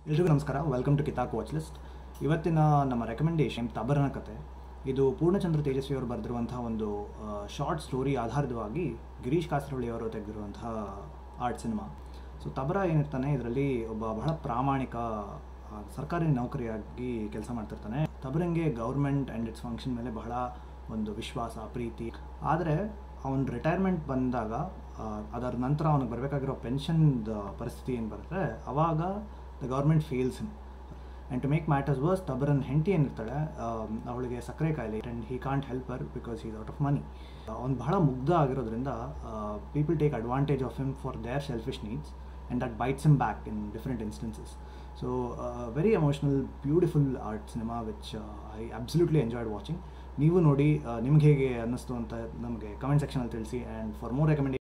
ಎಲ್ರಿಗೂ ನಮಸ್ಕಾರ welcome to ಕಿತಾಕ್ ವಾಚ್ ಲಿಸ್ಟ್ ಇವತ್ತಿನ ನಮ್ಮ ರೆಕಮೆಂಡೇಶನ್ ತಬರನ ಕತೆ ಇದು ಪೂರ್ಣಚಂದ್ರ ತೇಜಸ್ವಿ ಅವರು ಬರೆದಿರುವಂತಹ ಒಂದು ಶಾರ್ಟ್ ಸ್ಟೋರಿ ಆಧಾರಿತವಾಗಿ ಗಿರೀಶ್ ಕಾಸರವಳ್ಳಿ ಅವರು ತೆಗೆದಿರುವಂತಹ ಆರ್ಟ್ ಸಿನಿಮಾ ಸೊ ತಬರ ಏನಿರ್ತಾನೆ ಇದರಲ್ಲಿ ಒಬ್ಬ ಬಹಳ ಪ್ರಾಮಾಣಿಕ ಆ, ಸರ್ಕಾರಿ ನೌಕರಿಯಾಗಿ ಕೆಲಸ ಮಾಡ್ತಿರ್ತಾನೆ ತಬರಂಗೆ ಗೌರ್ಮೆಂಟ್ ಆ್ಯಂಡ್ ಇಟ್ಸ್ ಫಂಕ್ಷನ್ ಮೇಲೆ ಬಹಳ ಒಂದು ವಿಶ್ವಾಸ ಪ್ರೀತಿ ಆದರೆ ಅವನ ರಿಟೈರ್ಮೆಂಟ್ ಬಂದಾಗ ಆ, ಅದರ ನಂತರ ಅವನಿಗೆ ಬರಬೇಕಾಗಿರೋ ಪೆನ್ಷನ್ದ ಪರಿಸ್ಥಿತಿ ಏನು ಬರುತ್ತೆ ಅವಾಗ the government fails him and to make matters worse ತಬರನ್ ಹೆಂಡತಿ ಏನಿರ್ತಾಳೆ ಅವಳಿಗೆ ಸಕ್ಕರೆ ಕಾಯಿಲೆ and he can't help her because is out of money ಅವ್ನು ಬಹಳ ಮುಗ್ಧ ಆಗಿರೋದ್ರಿಂದ people take advantage of him for their selfish needs and that bites him back in different instances so very emotional beautiful art cinema which I absolutely enjoyed watching ನೀವು ನೋಡಿ ನಿಮ್ಗೆ ಹೇಗೆ ಅನ್ನಿಸ್ತು ಅಂತ ನಮಗೆ ಕಮೆಂಟ್ ಸೆಕ್ಷನಲ್ಲಿ ತಿಳಿಸಿ ಆ್ಯಂಡ್ ಫಾರ್ ಮೋರ್ ರೆಕಮೆಂಡೇಷನ್